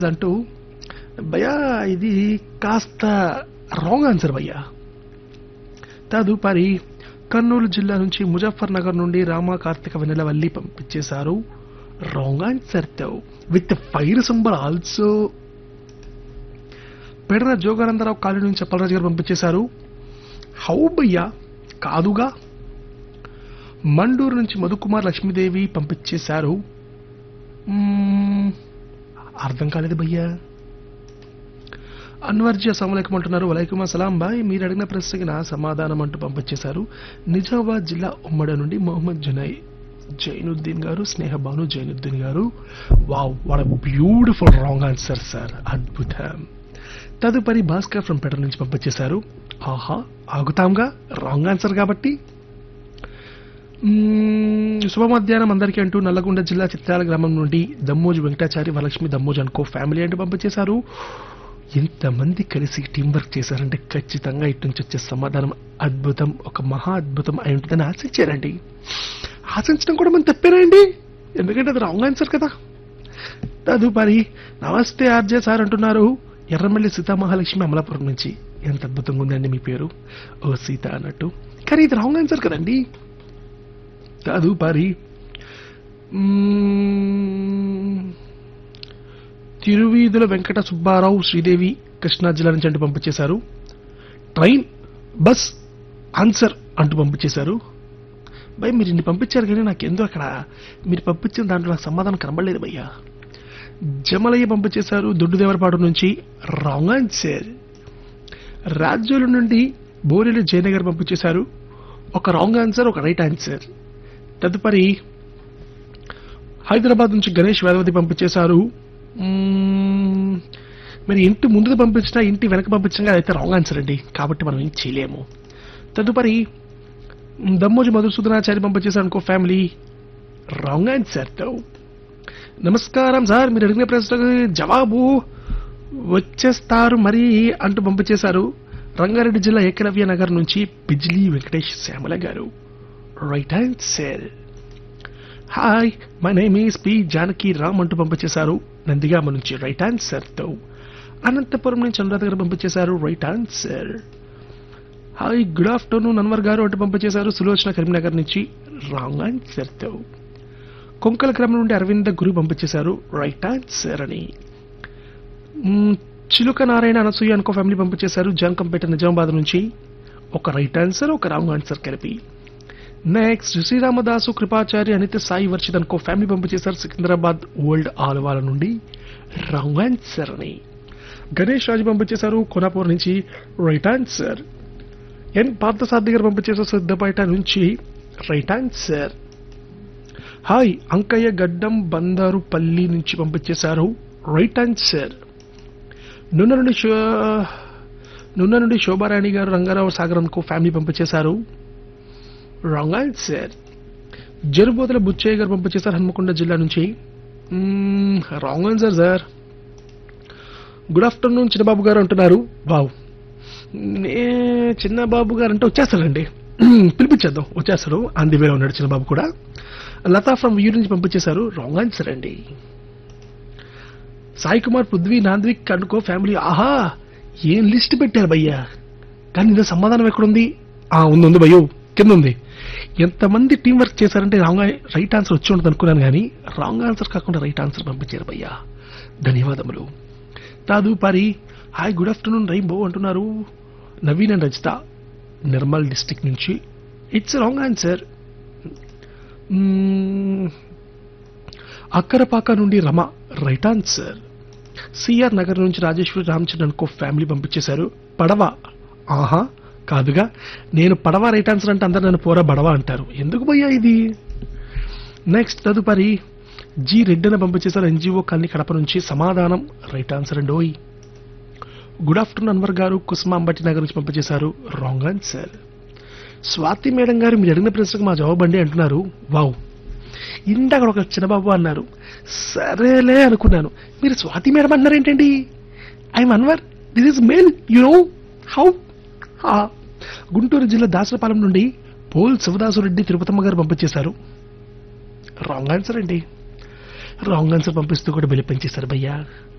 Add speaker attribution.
Speaker 1: అంటూ భయ్యా ఇది కాస్త రాంగ్ ఆన్సర్ భయ్యా తదుపరి కర్నూలు జిల్లా నుంచి ముజఫర్ నగర్ నుండి రామ కార్తిక వెన్నెలవల్లి పంపించేశారు రాంగ్ ఆన్సర్ తో with fire symbol also Pedana Jogananda Rao colony నుంచి చెప్పలరాజు గారు పంపించేశారు హౌ భయ్యా కాదుగా మండూరు నుంచి మధుకుమార్ లక్ష్మీదేవి పంపించేశారు మ్మ్, అర్థం కాలేదు భయ్యా అన్వర్జీ అస్సలం అంటున్నారు వలైకుమ్ అసలాం బాయ్ మీరు అడిగిన ప్రశ్నకి నా సమాధానం అంటూ పంపించేశారు నిజామాబాద్ జిల్లా ఉమ్మడి నుండి మొహమ్మద్ జునై జైనుద్దీన్ గారు స్నేహ భాను జైనుద్దీన్ గారు wow what beautiful wrong answer sir అద్భుతం తదుపరి భాస్కర్ ఫ్రమ్ పెటర్ నుంచి పంపించేశారు ఆహా ఆగుతాంగా రాంగ్ ఆన్సర్ కాబట్టి మ్మ్, శుభ మధ్యాహ్నం అందరికీ అంటూ నల్లగొండ జిల్లా చిత్రాల గ్రామం నుండి దమ్మోజు వెంకటాచారి వరలక్ష్మి దమ్మోజు అనుకో ఫ్యామిలీ అంటూ పంపించేశారు ఎంతమంది కలిసి టీం వర్క్ చేశారంటే ఖచ్చితంగా ఇటు నుంచి వచ్చే సమాధానం అద్భుతం ఒక మహా అద్భుతం అయి ఉంటుందని ఆశించారండి ఆశించడం కూడా మనం తప్పేనండి ఎందుకంటే అది రాంగ్ ఆన్సర్ కదా తదుపరి నమస్తే ఆర్జే సార్ అంటున్నారు ఎర్రమల్లి సీతామహాలక్ష్మి అమలాపురం నుంచి ఎంత అద్భుతంగా ఉందండి మీ పేరు ఓ సీత అన్నట్టు కానీ ఇది రాంగ్ ఆన్సర్ కదండి తదుపరి మ్మ్, తిరువీధుల వెంకట సుబ్బారావు శ్రీదేవి కృష్ణా జిల్లా నుంచి అంటూ పంపించేశారు ట్రైన్ బస్ ఆన్సర్ అంటూ పంపించేశారు భయ్ మీరు ఇన్ని పంపించారు కానీ నాకు ఎందుకు అక్కడ మీరు పంపించిన దాంట్లో నాకు సమాధానం కనబడలేదు భయ్యా జమలయ్య పంపించేశారు దొడ్డుదేవరపాడు నుంచి రాంగ్ ఆన్సర్ రాజ్యాల నుండి బోరెలు జయనగర్ పంపించేశారు ఒక రాంగ్ ఆన్సర్ ఒక రైట్ ఆన్సర్ తదుపరి హైదరాబాద్ నుంచి గణేష్ వేదవతి పంపించేశారు మ్మ్, మరి ఇంటి ముందుకు పంపించినా ఇంటి వెనక పంపించినా అదైతే రాంగ్ ఆన్సర్ అండి కాబట్టి మనం ఏం చేయలేము తదుపరి మ్, దమ్మోజు మధుసూదనాచారి పంపించేశారు అనుకో ఫ్యామిలీ రాంగ్ ఆన్సర్ తో నమస్కారం సార్ మీరు అడిగిన ప్రశ్నకు జవాబు వచ్చేస్తారు మరి అంటూ పంపించేశారు రంగారెడ్డి జిల్లా ఏకలవ్య నగర్ నుంచి బిజ్లీ వెంకటేష్ శ్యామల గారు right answer hi my name is P Janaki Ram అంటూ పంపించేశారు నందిగామ నుంచి రైట్ ఆన్సర్ తో అనంతపురం నుంచి అనురాధ గారు పంపించేశారు right answer hi good afternoon Anwar గారు అంటూ పంపించేశారు సులోచన కరీంనగర్ నుంచి రాంగ్ ఆన్సర్ తో కొంకల గ్రామం నుండి అరవింద గురు పంపించేశారు రైట్ ఆన్సర్ అని మ్మ్, చిలుక నారాయణ అనసూయ అనుకో ఫ్యామిలీ పంపించేశారు జాన్కంపేట నిజామాబాద్ నుంచి ఒక రైట్ ఆన్సర్ ఒక రాంగ్ ఆన్సర్ కలిపి నెక్స్ట్ శ్రీరామదాసు కృపాచారి అనిత సాయి వర్షిత్ అనుకో ఫ్యామిలీ పంపించేశారు సికింద్రాబాద్ ఓల్డ్ ఆలవాల నుండి రాంగ్ ఆన్సర్ అని గణేష్ రాజు పంపించేశారు కొనాపూర్ నుంచి రైట్ ఆన్సర్ ఎన్ పార్థసారథి గారు పంపించేశారు సిద్ధపేట నుంచి రైట్ ఆన్సర్ హాయ్ అంకయ్య గడ్డం బందారుపల్లి నుంచి పంపించేశారు రైట్ ఆన్సర్ నున్న నుండి శో నున్న నుండి శోభారాణి గారు రంగారావు సాగర్ అనుకో ఫ్యామిలీ పంపించేశారు రాంగ్ ఆన్సర్ జరుబోతుల బుచ్చయ్య గారు పంపించేశారు హన్మకొండ జిల్లా నుంచి wrong answer sir good afternoon Chinnababu గారు అంటున్నారు వావ్ నే చిన్నబాబు గారు అంటే వచ్చేస్తాడండి పిలిపించేద్దాం వచ్చేస్తాడు అంది వేలో ఉన్నాడు చిన్నబాబు కూడా లతా ఫ్రమ్ వ్యూ నుంచి పంపించేశారు రాంగ్ ఆన్సర్ అండి సాయి కుమార్ పృథ్వీ నాంద్విక్ అనుకో ఫ్యామిలీ ఆహా ఏం లిస్ట్ పెట్టారు భయ్యా కానీ ఇందులో సమాధానం ఎక్కడుంది ఆ ఉంది ఉంది భయ్యో కింద ఉంది ఎంతమంది టీం వర్క్ చేశారంటే రాంగ్ రైట్ ఆన్సర్ వచ్చి ఉంటుంది అనుకున్నాను కానీ రాంగ్ ఆన్సర్ కాకుండా రైట్ ఆన్సర్ పంపించారు భయ్యా ధన్యవాదములు తదుపరి హాయ్ గుడ్ ఆఫ్టర్నూన్ రైంబో అంటున్నారు నవీన్ అండ్ రజిత నిర్మల్ డిస్టిక్ నుంచి ఇట్స్ రాంగ్ ఆన్సర్ అక్కరపాక నుండి Rama right answer C R Nagar నుంచి రాజేశ్వరి రామచంద్రన్ అనుకో ఫ్యామిలీ పంపించేశారు పడవ ఆహా కాదుగా నేను పడవ రైట్ ఆన్సర్ అంటే అందరు నన్ను పోరా బడవ అంటారు ఎందుకు భయ్యా ఇది నెక్స్ట్ తదుపరి జి రెడ్డిని పంపించేశారు ఎన్జిఓ కాలనీ కడప నుంచి సమాధానం రైట్ ఆన్సర్ అండి ఓయ్ గుడ్ ఆఫ్టర్నూన్ అన్వర్ గారు కుసుమ అంబటి నగర్ నుంచి పంపించేశారు రాంగ్ ఆన్సర్ స్వాతి మేడం గారు మీరు అడిగిన ప్రశ్నకు మా జవాబు అండి అంటున్నారు వావ్ ఇందాక ఒక చిన్నబాబు అన్నారు సరేలే అనుకున్నాను మీరు స్వాతి మేడం అన్నారు ఏంటండి I'm Anwar this is male you know how Guntur జిల్లా దాసరపాలెం నుండి పోల్ శివదాసురెడ్డి తిరుపతమ్మ గారు పంపించేశారు రాంగ్ ఆన్సర్ అండి రాంగ్ ఆన్సర్ పంపిస్తూ కూడా బిల్లు పెంచేశారు భయ్యా